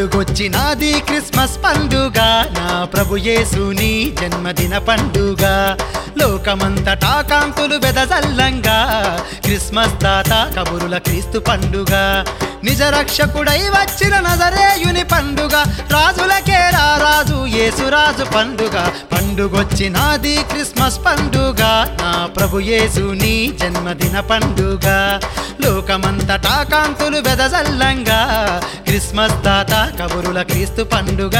పండుగొచ్చినాది Christmas పండుగ నా ప్రభు యేసుని జన్మదిన పండుగ లోకమంతటా కాంతులు వెదజల్లంగా క్రిస్మస్ తాత కబురుల క్రీస్తు పండుగ నిజ రక్షకుడై వచ్చిన నజరేయుని పండుగ రాజులకే రారాజు యేసురాజు పండుగ పండుగొచ్చినాది క్రిస్మస్ పండుగ నా ప్రభు యేసుని జన్మదిన పండుగ లోకమంతటా కాంతులు వెదజల్లంగా క్రిస్మస్ తాత కబురుల క్రీస్తు పండుగ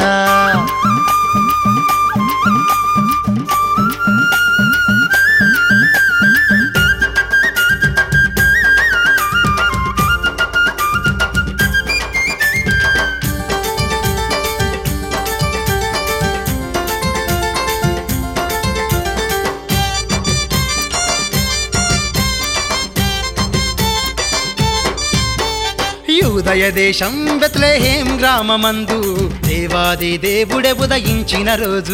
యూదయ దేశం బెత్లెహేం గ్రామమందు దేవాది దేవుడే ఉదయించిన రోజు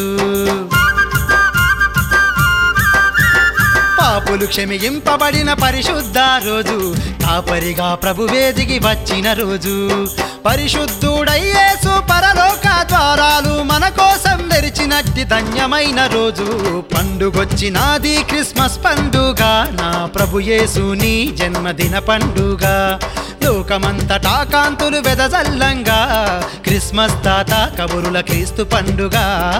పాపులు క్షమింపబడిన పరిశుద్ధ రోజు కాపరిగా ప్రభువేదికి వచ్చిన రోజు పరిశుద్ధుడయ్యేసు పరలోక ద్వారాలు మన కోసం తెరిచినట్టి ధన్యమైన రోజు పండుగొచ్చినాది క్రిస్మస్ పండుగ నా ప్రభు యేసుని జన్మదిన పండుగ లోకమంతటా కాంతులు వెదజల్లంగా క్రిస్మస్ తాత కబురుల క్రీస్తు పండుగ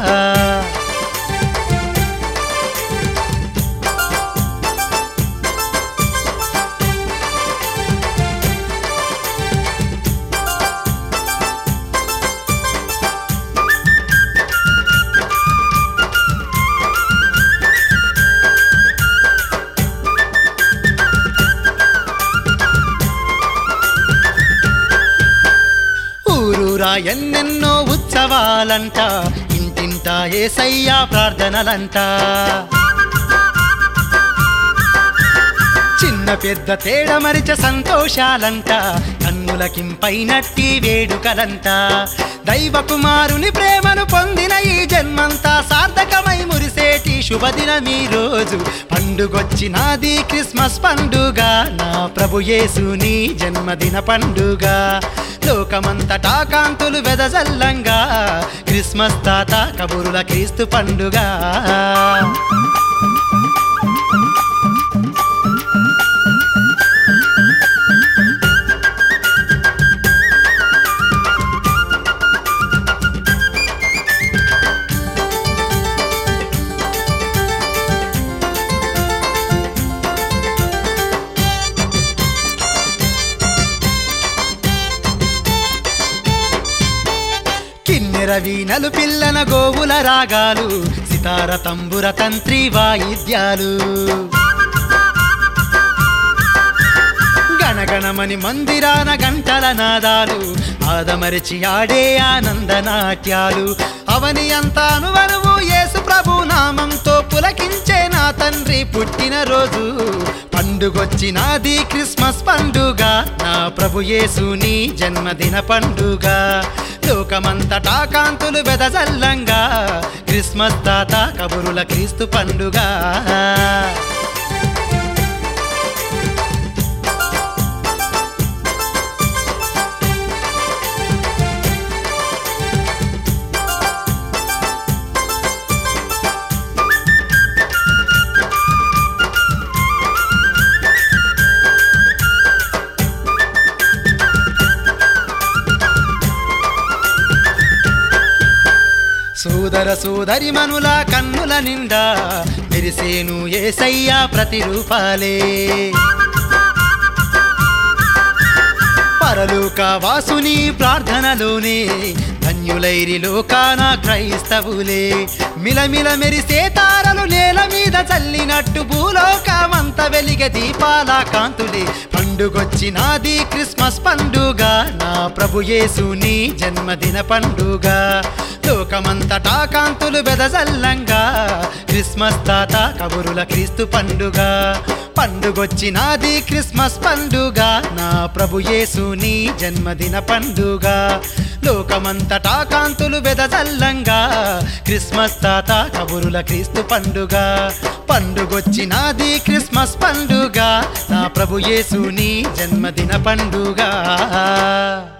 ఊరూరా ఎన్నెన్నో ఉత్సవాలంట ఇంటింట ఏసయ్యా ప్రార్థనలంట చిన్న పెద్ద తేడ మరిచ సంతోషాలంట కన్నులకింపైనట్టి వేడుకలంట దైవ కుమారుని ప్రేమను పొందిన ఈ జన్మంతా సార్థకమై మురిసేటి శుభదినం ఈ రోజు పండుగొచ్చినాది క్రిస్మస్ పండుగ నా ప్రభు యేసుని జన్మదిన పండుగ లోకమంతటా కాంతులు వెదజల్లంగా క్రిస్మస్ తాత కబురుల క్రీస్తు పండుగ కిన్నెర వీణలు పిల్లన గోవుల రాగాలు సితార తంబుర తంత్రి వాయిద్యాలు గణగణమని మందిరాన గంటల నాదాలు ఆదమరిచి ఆడే ఆనంద నాట్యాలు అవని అంతాను వనువు యేసు ప్రభు నామంతో పులకించే నా తండ్రి పుట్టిన రోజు పండుగొచ్చినాది క్రిస్మస్ పండుగ నా ప్రభు యేసుని జన్మదిన పండుగ లోకమంతటా కాంతులు వెదజల్లంగా క్రిస్మస్ తాత కబురుల క్రీస్తు పండుగ సోదర సోదరి మనుల కన్నుల నిండా మెరిసేను ఏసయ్యా ప్రతిరూపాలే పరలోక వాసుని ప్రార్థనలోనే ధన్యులైరి లోకాన క్రైస్తవులే మిలమిల మెరిసే తారలు నేల మీద చల్లినట్టు భూలోకమంత వెలిగ దీపాల కాంతులే పండుగొచ్చినాది క్రిస్మస్ పండుగ నా ప్రభు యేసుని జన్మదిన పండుగ లోకమంతటా కాంతులు వెదజల్లంగా క్రిస్మస్ తాత కబురుల క్రీస్తు పండుగ పండుగొచ్చినాది క్రిస్మస్ పండుగ నా ప్రభు యేసుని జన్మదిన పండుగ లోకమంతటా కాంతులు వెదజల్లంగా క్రిస్మస్ తాత కబురుల క్రీస్తు పండుగ పండుగొచ్చినాది క్రిస్మస్ పండుగ నా ప్రభు యేసుని జన్మదిన పండుగ